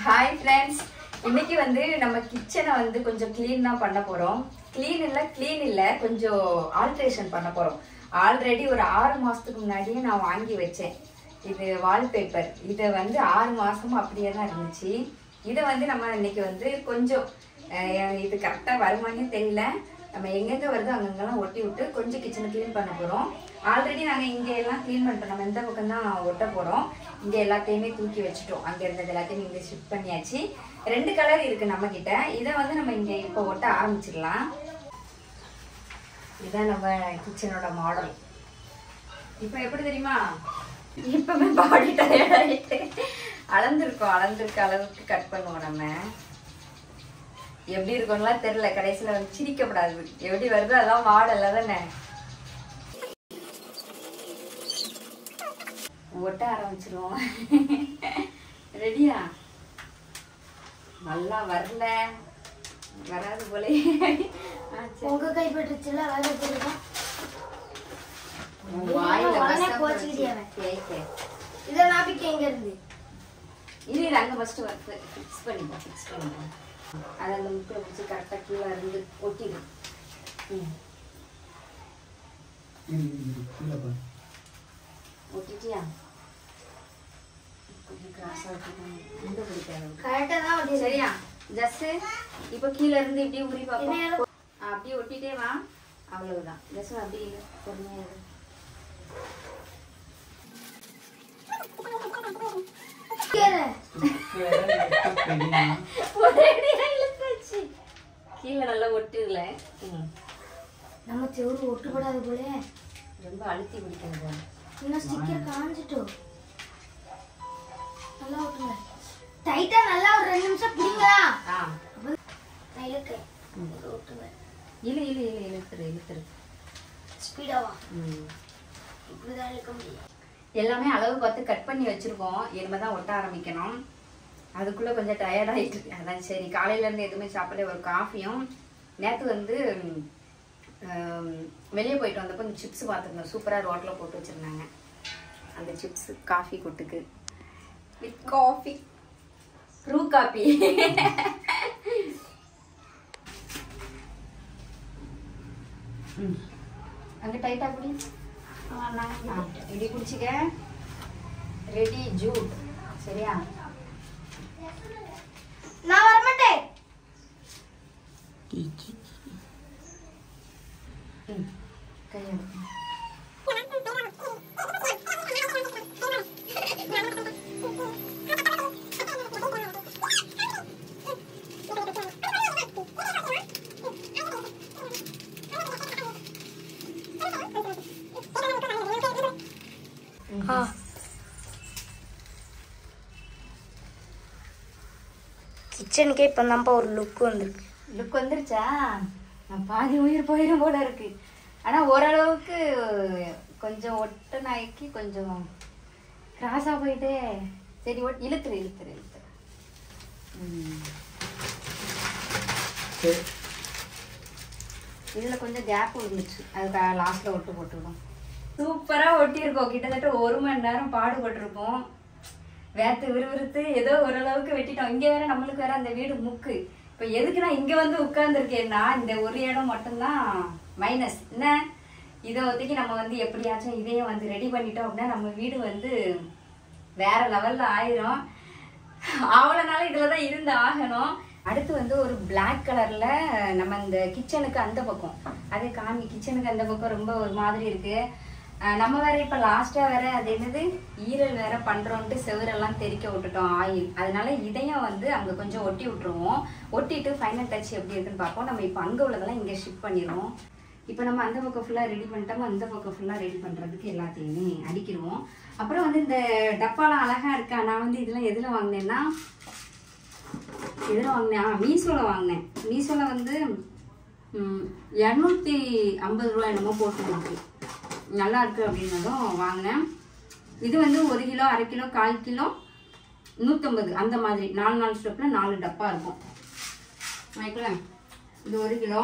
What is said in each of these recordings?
Hi friends இன்னைக்கு வந்து நம்ம கிச்சனை வந்து கொஞ்சம் க்ளீன் தான் பண்ண போறோம் க்ளீன் இல்ல க்ளீன் இல்ல கொஞ்சம் ஆல்ட்ரேஷன் பண்ண போறோம் ஆல்ரெடி ஒரு ஆறு மாசத்துக்கு முன்னாடியே நான் வாங்கி வச்சேன் இது வால்பேப்பர் இதை வந்து ஆறு மாசமா அப்படியே தான் இருந்துச்சு இதை வந்து நம்ம இன்னைக்கு வந்து கொஞ்சம் அஹ், இது கரெக்டாக வருமானே தெரியல நம்ம எங்கெங்க வருதோ அங்கங்கெல்லாம் ஒட்டி விட்டு கொஞ்சம் கிச்சனை க்ளீன் பண்ண போறோம் ஆல்ரெடி நாங்கள் இங்கே எல்லாம் க்ளீன் பண்ணிட்டோம் நம்ம இந்த பக்கம் தான் ஒட்ட போறோம் இங்கே எல்லாத்தையுமே தூக்கி வச்சுட்டோம் அங்கே இருந்தது எல்லாத்தையும் இங்கே ஷிஃப்ட் பண்ணியாச்சு ரெண்டு கலர் இருக்கு நம்ம கிட்ட இதை வந்து நம்ம இங்கே இப்போ ஒட்ட ஆரம்பிச்சிடலாம் இதான் நம்ம கிச்சனோட மாடல் இப்போ எப்படி தெரியுமா இப்பவே பாடி டயர்ட் ஆகிட்டு அளந்திருக்கோம் அளந்திருக்க அளவுக்கு கட் பண்ணுவோம் நம்ம எப்படி இருக்கும்லாம் தெரியல கடைசியில் வந்து சிரிக்கப்படாது எப்படி வருதோ அதெல்லாம் மாடல் தானே ஒட்ட ஆரம்பிச்சிருவோம் ரெடியா நல்லா வரல வராது போலே ஆ, சரி. உங்க கைப்பற்றுச்சுல வேலை தெரியுமா உன் வாயில உடனே விஷம் கோச்சிக்கிட்டியா போச்சு. கேக்க. இதை நாப்பிக்க எங்க இருந்து இரு இரு, அங்க ஃபர்ஸ்ட் ஃபிக்ஸ் பண்ணிப்போம் ஃபிக்ஸ் பண்ணிப்போம் அதை அந்த முக்கில் பிடிச்சி கரெக்டாக கீழே இருந்து ஒட்டிடு ம் ஒட்டிட்டியா கொஞ்சம் கிராஸாக ஒட்டிக்கணும் இந்த பிடிக்காது கரெக்டா தான் வந்து சரியா ஜஸ்ட் இப்போ கீழே இருந்து இப்படி உரி என்ன பார்ப்போம் நேரம்? ஆ, அப்படியே ஒட்டிட்டே வா அவ்வளவுதான் ஜஸ்ட் அப்படியே இரு. பொறுமையா இரு. ஒரேடியா இழுத்தாச்சு. கீழே நல்லா ஒட்டுதுல ம். நம்ம செவரு ஒட்டுப்படாது போல ரொம்ப அழுத்தி பிடிக்கணும் போல. இன்னும் ஸ்டிக்கர் காஞ்சிட்டோம் நல்லா ஒட்டுங்க டைட்டா நல்லா ஒரு ரெண்டு நிமிஷம் பிடிங்களா ஆ நான் இழுக்கேன் இதை ஒட்டுங்க இழு இழு இழு இழுத்துரு இழுத்துரு ஸ்பீடாவா ம். இப்படிதான் இழுக்க முடியும் எல்லாமே அளவு பார்த்து கட் பண்ணி வச்சிருக்கோம் இனிமே தான் ஒட்ட ஆரம்பிக்கணும் அதுக்குள்ள கொஞ்சம் டயர்ட் ஆயிட்டு அதான் சரி காலையில இருந்து எதுவுமே சாப்பிடல ஒரு காஃபியும் நேத்து வந்து வெளியே போயிட்டு வந்தப்போ இந்த சிப்ஸ் பார்த்துருந்தோம் சூப்பராக ரோட்டில் போட்டு வச்சிருந்தாங்க அந்த சிப்ஸ் காஃபி கொட்டுக்கு வித் காஃபி ப்ரூ காபி அங்கே டைட்டாக குடி ஆ, இப்படி குடிச்சிக்க ரெடி ஜூட் சரியா நான் வரமாட்டேன் ம் கையை ஆ கிச்சனுக்கே இப்போ தான்ப்பா ஒரு லுக் வந்திருக்கு லுக் வந்துருச்சா நான் பாதி உயிர் போயிடும் போல இருக்கு ஆனா ஓரளவுக்கு கொஞ்சம் ஒட்ட நாய்க்கு கொஞ்சம் கிராஸா போயிட்டு சரி ஒட் இழுத்துரு இழுத்துரு இழுத்துரு ம். இதுல கொஞ்சம் கேப் இருந்துச்சு அதுக்கு லாஸ்ட்ல ஒட்டு போட்டுருக்கோம் சூப்பரா ஒட்டியிருக்கோம் கிட்டத்தட்ட ஒரு மணி நேரம் பாடுபட்டிருக்கோம் வேத்து விறுவிறுத்து ஏதோ ஓரளவுக்கு வெட்டிட்டோம் இங்க வேற நம்மளுக்கு வேற அந்த வீடு முக்கு இப்ப எதுக்கு நான் இங்க வந்து உட்கார்ந்துருக்கேன்னா இந்த ஒரு இடம் மட்டும்தான் மைனஸ் என்ன இதை ஒத்திக்கு நம்ம வந்து எப்படியாச்சும் இதையும் வந்து ரெடி பண்ணிட்டோம் அப்படின்னா நம்ம வீடு வந்து வேற லெவல்ல ஆயிரும் அவ்வளோனால இதுல தான் இருந்து ஆகணும் அடுத்து வந்து ஒரு Black கலர்ல நம்ம இந்த கிச்சனுக்கு அந்த பக்கம் அது காமி கிச்சனுக்கு அந்த பக்கம் ரொம்ப ஒரு மாதிரி இருக்கு அஹ் நம்ம வேற இப்ப லாஸ்டா வேற அது என்னது ஈரல் வேற பண்றோம்ட்டு செவரெல்லாம் தெறிக்க விட்டுட்டோம் ஆயில் அதனால இதையும் வந்து அங்க கொஞ்சம் ஒட்டி விட்டுருவோம் ஒட்டிட்டு ஃபைனல் டச் எப்படி இருக்குன்னு பார்ப்போம் நம்ம இப்போ அங்க உள்ளதெல்லாம் இங்க ஷிஃப்ட் பண்ணிடுவோம் இப்போ நம்ம அந்த பக்கம் ஃபுல்லாக ரெடி பண்ணிட்டோம் அந்த பக்கம் ஃபுல்லாக ரெடி பண்ணுறதுக்கு எல்லாத்தையுமே அடிக்கிடுவோம் அப்புறம் வந்து இந்த டப்பாலாம் அழகா இருக்கா நான் வந்து இதெல்லாம் எதில் வாங்கினேன்னா எதில் வாங்கினேன் ஆ மீஷோவில் வாங்கினேன் மீஷோவில் வந்து ம், இரநூத்தி ஐம்பது ரூபா என்னமோ போட்டுருக்கு நல்லா இருக்கு அப்படின்னதும் வாங்கினேன் இது வந்து ஒரு கிலோ அரை கிலோ கால் கிலோ நூற்றம்பது அந்த மாதிரி நாலு நாலு ஸ்டெப்பில் நாலு டப்பா இருக்கும் வைக்கிறேன் இது ஒரு கிலோ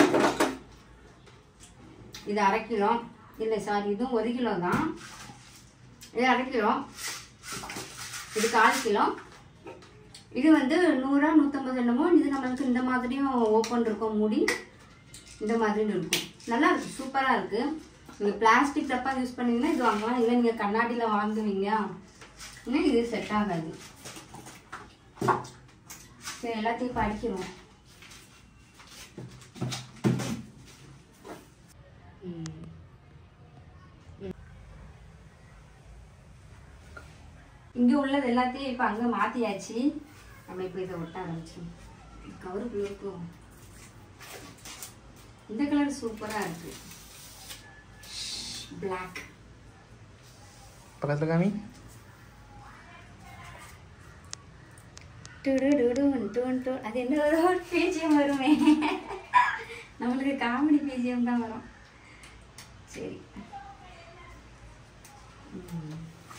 இது அரை கிலோ இல்லை சாரி இதுவும் ஒரு கிலோ தான் இது அரை கிலோ இது கால் கிலோ இது வந்து நூறா நூற்றம்பது என்னமோ இது நம்மளுக்கு இந்த மாதிரியும் ஓப்பன் இருக்கும் மூடி இந்த மாதிரியும் இருக்கும் நல்லா இருக்கு சூப்பராக இருக்கு நீங்கள் பிளாஸ்டிக் டப்பா யூஸ் பண்ணீங்கன்னா இது வாங்கலாம் இல்லை நீங்கள் கண்ணாடியில் வாங்குவீங்க இன்னும் இது செட் ஆகாது சரி எல்லாத்தையும் இப்போ அடிக்கிறோம் ம். இங்க உள்ளது எல்லாத்தையும் இப்போ அங்கே மாற்றியாச்சு நம்ம இப்போ இதை ஒட்ட ஆரம்பிச்சோம் கவருக்குள்ள இருக்கும் இந்த கலர் சூப்பராக இருக்கு பிளாக் பக்கத்தில் காமி அது என்ன ஒரு ஒரு பேஜியம் வருமே நம்மளுக்கு காமெடி பேஜியம் தான் வரும் சரி ம்.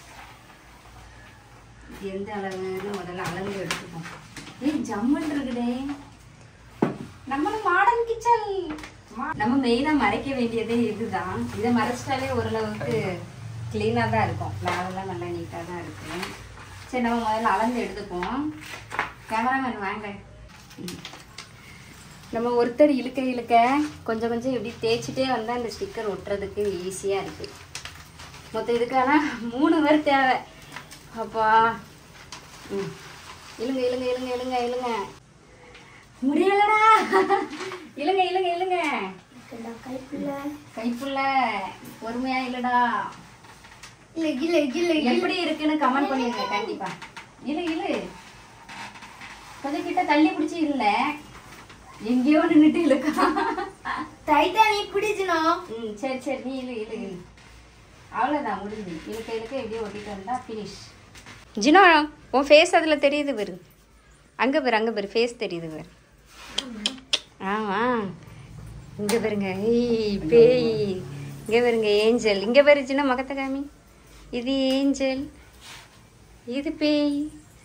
இது எந்த அளவுன்னு முதல்ல அளவு எடுத்துப்போம் ஏய் ஜம்முன்னு இருக்குடே நம்மளும் மாடர்ன் கிச்சன் நம்ம மெயினாக மறைக்க வேண்டியதே இதுதான் இதை மறைச்சிட்டாலே ஓரளவுக்கு க்ளீனாக தான் இருக்கும் மேலெல்லாம் நல்லா நீட்டாக தான் இருக்கும் சரி நம்ம முதல்ல அளந்து எடுத்துப்போம் கேமராமேன் வாங்க ம். நம்ம ஒருத்தர் இழுக்க இழுக்க கொஞ்சம் கொஞ்சம் இப்படி தேய்ச்சிட்டே வந்தால் இந்த ஸ்டிக்கர் ஒட்டுறதுக்கு ஈஸியாக இருக்குது மொத்தம் இதுக்கான மூணு பேர் தேவை அப்பா ம் இழுங்க இழுங்க இழுங்க இழுங்க இழுங்க முடியலடா இழுங்க இழுங்க இழுங்க கைப்புள்ள கைப்புள்ள பொறுமையா இல்லடா இல்ல இல்ல இல்ல எப்படி இருக்குன்னு கமெண்ட் பண்ணிருங்க கண்டிப்பா இழு இழு கொஞ்சம் கிட்ட தள்ளி பிடிச்சி இல்ல எங்கேயோ நின்னுட்டு இழுக்கா டைட்டா நீ பிடிச்சணும் ம் சரி சரி நீ இழு இழு இழு அவ்வளோதான் முடிஞ்சு இழுக்க இழுக்க எப்படியோ ஒட்டிட்டு வந்தா ஃபினிஷ் ஜினோ உன் ஃபேஸ் அதில் தெரியுது பாரு அங்கே பாரு அங்கே பாரு ஃபேஸ் தெரியுது பாரு ஆமாம் இங்கே பாருங்க ஏய் பேய் இங்கே பாருங்க ஏஞ்சல் இங்கே பாரு சின்ன மகத்த காமி இது ஏஞ்சல் இது பேய்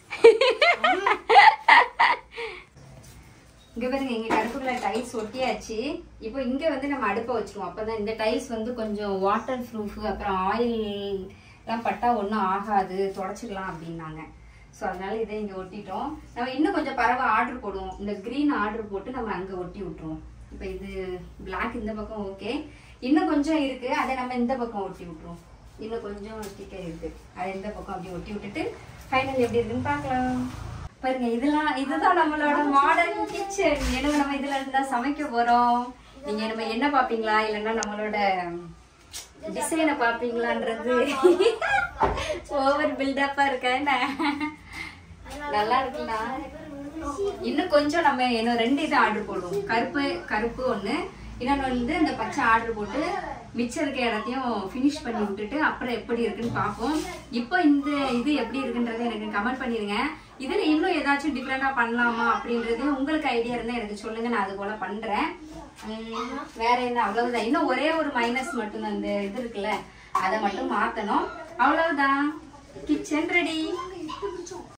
இங்க பாருங்க எங்க அடுப்புக்குள்ள டைல்ஸ் ஒட்டியாச்சு இப்போ இங்க வந்து நம்ம அடுப்பை வச்சிருவோம் அப்பதான் இந்த டைல்ஸ் வந்து கொஞ்சம் வாட்டர் ப்ரூஃப் அப்புறம் ஆயில் எல்லாம் பட்டா ஒன்றும் ஆகாது தொடச்சிடலாம் அப்படின்னாங்க ஸோ அதனால இதை இங்க ஒட்டிட்டோம் நம்ம இன்னும் கொஞ்சம் பறவை ஆர்டர் போடுவோம் இந்த க்ரீன் ஆர்டர் போட்டு நம்ம அங்க ஒட்டி விட்டுருவோம் இப்போ இது பிளாக் இந்த பக்கம் ஓகே இன்னும் கொஞ்சம் இருக்கு அதை நம்ம இந்த பக்கம் ஒட்டி விட்டுருவோம் இன்னும் கொஞ்சம் ஸ்டிக்கர் இருக்கு அதை இந்த பக்கம் அப்படி ஒட்டி விட்டுட்டு ஃபைனல் எப்படி இருக்குன்னு பார்க்கலாம் பாருங்க இதெல்லாம் இதுதான் நம்மளோட மாடர்ன் கிச்சன் எனவே நம்ம இதுல இருந்து தான் சமைக்க போறோம் நீங்க நம்ம என்ன பாப்பீங்களா இல்லைன்னா நம்மளோட டிசைனை பாப்பீங்களான்றது ஓவர் பில்டப்பா இருக்கா என்ன நல்லா இருக்குண்ணா இன்னும் கொஞ்சம் நம்ம இன்னும் ரெண்டு இது ஆர்டர் போடுவோம் கருப்பு கருப்பு ஒண்ணு இன்னொன்று வந்து இந்த பச்சை ஆர்டர் போட்டு மிச்சம் இருக்க இடத்தையும் ஃபினிஷ் பண்ணி விட்டுட்டு அப்புறம் எப்படி இருக்குன்னு பார்ப்போம் இப்போ இந்த இது எப்படி இருக்குன்றதை எனக்கு கமெண்ட் பண்ணிருங்க இதுல இன்னும் ஏதாச்சும் டிஃப்ரெண்டா பண்ணலாமா அப்படின்றது உங்களுக்கு ஐடியா இருந்தா எனக்கு சொல்லுங்க நான் அது போல பண்றேன் உம், வேற என்ன அவ்வளவுதான் இன்னும் ஒரே ஒரு மைனஸ் மட்டும் அந்த இது இருக்குல்ல அதை மட்டும் மாத்தணும் அவ்வளவுதான் கிச்சன் ரெடி